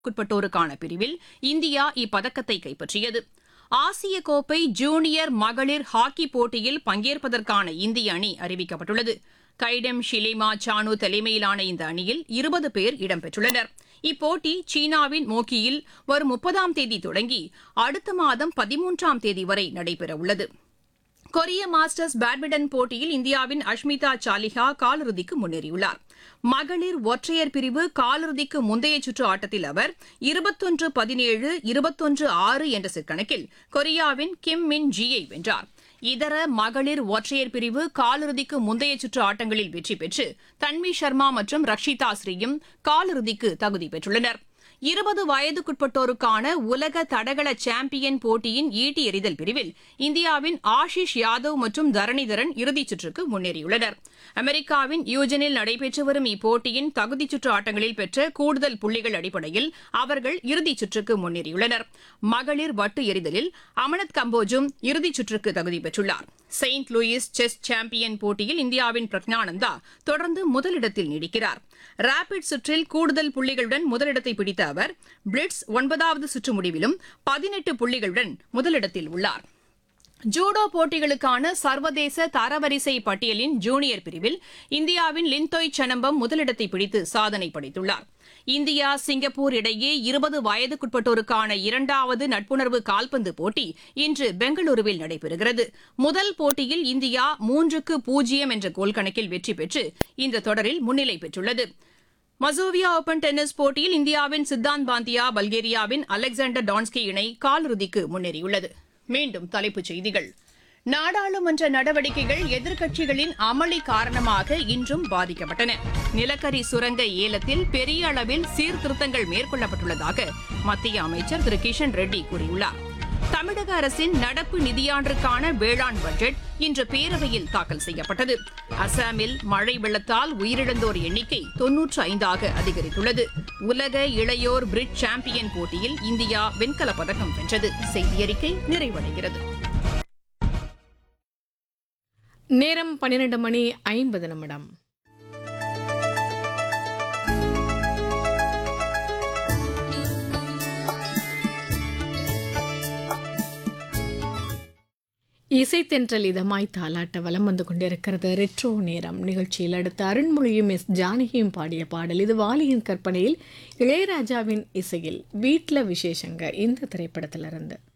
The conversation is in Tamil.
க்குட்பட்டோருக்கான பிரிவில் இந்தியா இப்பதக்கத்தை கைப்பற்றியது ஆசிய கோப்பை ஜூனியர் மகளிர் ஹாக்கி போட்டியில் பங்கேற்பதற்கான இந்திய அணி அறிவிக்கப்பட்டுள்ளது கைடம் ஷிலிமா சானு தலைமையிலான இந்த அணியில் இருபது பேர் இடம்பெற்றுள்ளனர் இப்போட்டி சீனாவின் மோக்கியில் வரும் முப்பதாம் தேதி தொடங்கி அடுத்த மாதம் பதிமூன்றாம் தேதி வரை நடைபெறவுள்ளது கொரிய மாஸ்டர்ஸ் பேட்மிண்டன் போட்டியில் இந்தியாவின் அஷ்மிதா சாலிஹா காலிறுதிக்கு முன்னேறியுள்ளார் மகளிர் ஒற்றையர் பிரிவு காலிறுதிக்கு முந்தைய சுற்று ஆட்டத்தில் அவர் இருபத்தொன்று பதினேழு இருபத்தொன்று ஆறு என்ற செட் கணக்கில் கொரியாவின் கிம் மின் ஜியை வென்றார் இதர மகளிர் ஒற்றையர் பிரிவு காலிறுதிக்கு முந்தைய சுற்று ஆட்டங்களில் வெற்றி பெற்று தன்வி சர்மா மற்றும் ரக்ஷிதா ஸ்ரீயும் காலிறுதிக்கு தகுதி பெற்றுள்ளனர் இருபது வயதுக்குட்பட்டோருக்கான உலக தடகள சாம்பியன் போட்டியின் ஈட்டி எறிதல் பிரிவில் இந்தியாவின் ஆஷிஷ் யாதவ் மற்றும் தரணிதரன் இறுதிச் சுற்றுக்கு முன்னேறியுள்ளனர் அமெரிக்காவின் யூஜனில் நடைபெற்று வரும் இப்போட்டியின் தகுதிச் சுற்று ஆட்டங்களில் பெற்ற கூடுதல் புள்ளிகள் அடிப்படையில் அவர்கள் இறுதிச் சுற்றுக்கு முன்னேறியுள்ளனர் மகளிர் வட்டு எறிதலில் அமனத் கம்போஜும் இறுதிச் சுற்றுக்கு தகுதி பெற்றுள்ளார் செயின்ட் லூயிஸ் செஸ் சாம்பியன் போட்டியில் இந்தியாவின் பிரக்ஞானந்தா தொடர்ந்து முதலிடத்தில் நீடிக்கிறார் ரேபிட் சுற்றில் கூடுதல் புள்ளிகளுடன் முதலிடத்தை பிடித்த அவர் பிளிட்ஸ் ஒன்பதாவது சுற்று முடிவிலும் பதினெட்டு புள்ளிகளுடன் முதலிடத்தில் உள்ளார் ஜூடோ போட்டிகளுக்கான சர்வதேச தரவரிசை பட்டியலின் ஜூனியர் பிரிவில் இந்தியாவின் லின்தோய் சனம்பம் முதலிடத்தை பிடித்து சாதனை படைத்துள்ளார் இந்தியா சிங்கப்பூர் இடையே இருபது வயதுக்குட்பட்டோருக்கான இரண்டாவது நட்புணர்வு கால்பந்து போட்டி இன்று பெங்களூருவில் நடைபெறுகிறது முதல் போட்டியில் இந்தியா மூன்றுக்கு பூஜ்ஜியம் என்ற கோல் கணக்கில் வெற்றி பெற்று இந்த தொடரில் முன்னிலை பெற்றுள்ளது மசோவியா ஓபன் டென்னிஸ் போட்டியில் இந்தியாவின் சித்தாந்த் பாந்தியா பல்கேரியாவின் அலெக்சாண்டர் டான்ஸ்கி இணை காலிறுதிக்கு முன்னேறியுள்ளது மீண்டும் தலைப்புச் செய்திகள் நாடாளுமன்ற நடவடிக்கைகள் எதிர்க்கட்சிகளின் அமளி காரணமாக இன்றும் பாதிக்கப்பட்டன நிலக்கரி சுரங்க ஏலத்தில் பெரிய அளவில் சீர்திருத்தங்கள் மேற்கொள்ளப்பட்டுள்ளதாக மத்திய அமைச்சர் திரு கிஷன் ரெட்டி கூறியுள்ளார் தமிழக அரசின் நடப்பு நிதியாண்டிற்கான வேளாண் பட்ஜெட் இன்று பேரவையில் தாக்கல் செய்யப்பட்டது அசாமில் மழை வெள்ளத்தால் உயிரிழந்தோர் எண்ணிக்கை தொன்னூற்று ஐந்தாக அதிகரித்துள்ளது உலக இளையோர் பிரிட்ஜ் சாம்பியன் போட்டியில் இந்தியா வெண்கலப் பதக்கம் வென்றது செய்தியறிக்கை நிறைவடைகிறது நேரம் பன்னிரண்டு மணி ஐம்பது நிமிடம் இசைத்தென்றல் இதமாய் தாலாட்ட வலம் வந்து கொண்டிருக்கிறது ரெட்ரோ நேரம் நிகழ்ச்சியில் அடுத்து அருண்மொழியும் எஸ் ஜானகியும் பாடிய பாடல் இது வாலியின் கற்பனையில் இளையராஜாவின் இசையில் வீட்டில் விசேஷங்க இந்த திரைப்படத்திலிருந்து